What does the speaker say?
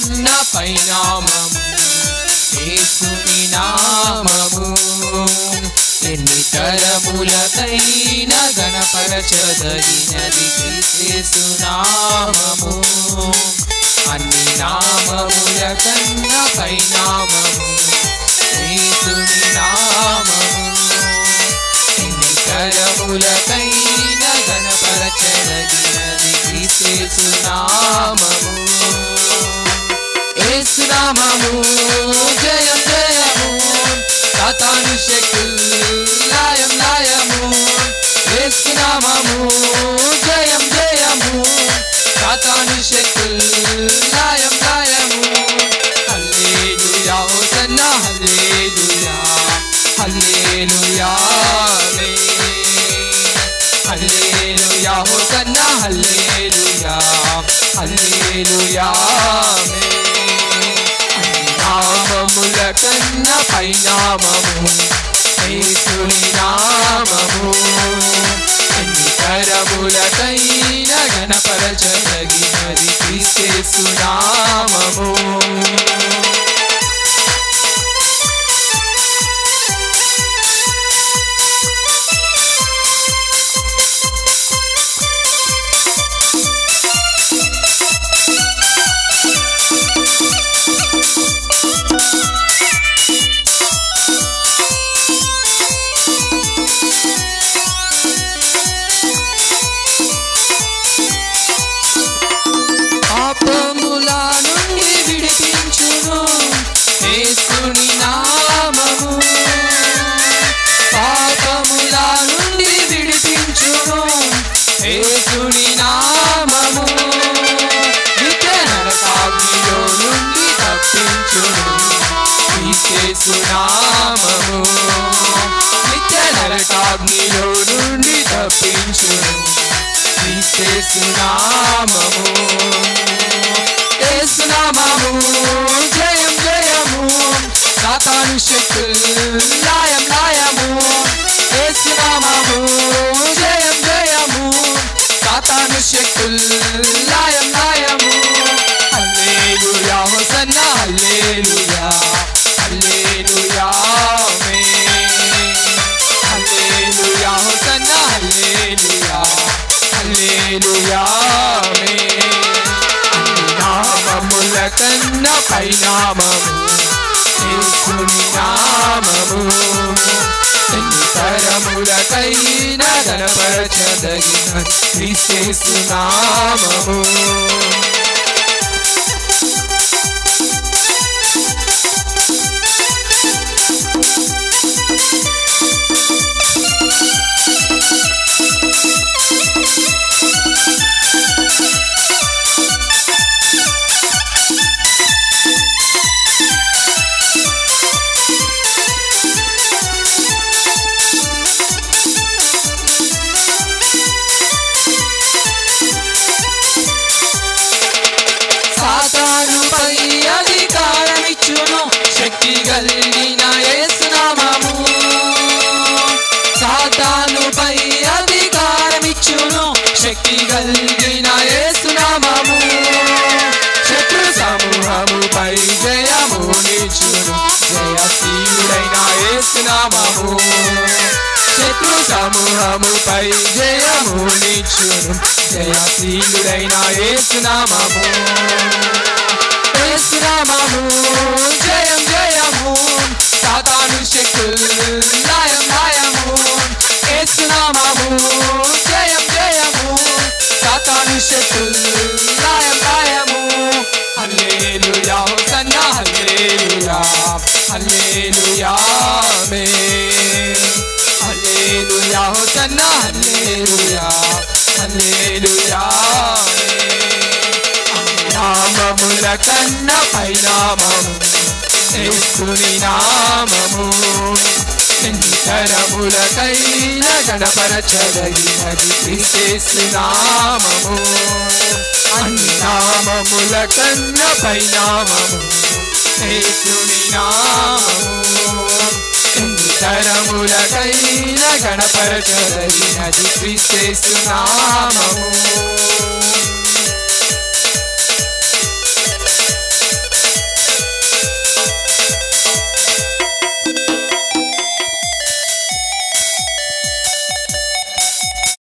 కన్న పైనామము యేసుని నామము ఎన్ని తరములకైన గణపరచదగినది క్రీస్తు నామము అన్ని నామముల కన్న పైనామము యేసుని నామము ఎన్ని తరములకైన గణపరచదగినది క్రీస్తు నామము ఏసునామము జయం జయము సాతాను శక్తులు లాయం లాయము ఏసునామము జయం జయము సాతాను శక్తులు లాయం లాయము హల్లెలూయా హోసన్నా హల్లెలూయా హల్లెలూయా ఆమేన్ హల్లెలూయా హోసన్నా హల్లెలూయా హల్లెలూయా ఆమేన్ నామముల కన్న పైనామము యేసుని నామము ఎన్ని తరములకైన గణపరచదగినది క్రీస్తు నామము పాపముల నుండి విడిపించును యేసుని నామము పాపముల నుండి విడిపించును యేసుని నామము నిత్య నరకాగ్నిలో నుండి తప్పించును యేసు నామము నిత్య నరకాగ్నిలో నుండి తప్పించును యేసునామము యేసునామము జయం జయము సాతాను శక్తులు లాయం లాయము యేసునామము జయం జయము సాతాను శక్తులు లాయం లాయము హల్లెలూయా హోసన్నా హల్లెలూయా హల్లెలూయా ఆమేన్ హల్లెలూయా హోసన్నా హల్లెలూయా హల్లెలూయా ఆమేన్ అన్ని నామముల కన్న పైనామము యేసుని నామము ఎన్ని తరములకైన గణపరచదగిన క్రీస్తు నామము సాతానుపై అధికారమిచ్చును శక్తి కలిగిన యేసునామము సాతానుపై అధికారమిచ్చును శక్తి కలిగిన యేసునామము శత్రు సమూహముపై జయమునిచ్చును జయశీలుడైన యేసునామము శత్రు సమూహముపై జయమునిచ్చును జయశీలుడైన యేసునామము యేసునామము జయం జయము సాతాను శక్తులు లాయం లాయము యేసునామము జయం జయము సాతాను శక్తులు లాయం లాయము హల్లెలూయా హోసన్నా హల్లెలూయా హల్లెలూయా ఆమేన్ హల్లెలూయా హోసన్నా హల్లెలూయా హల్లెలూయా ఆమేన్ నామముల కన్న పైనామము యేసుని నామము ఎన్ని తరములకైన గణపరచదగినది క్రీస్తు నామము అన్ని నామముల కన్న పైనామము యేసుని నామము ఎన్ని తరములకైన గణపరచదగినది క్రీస్తు నామము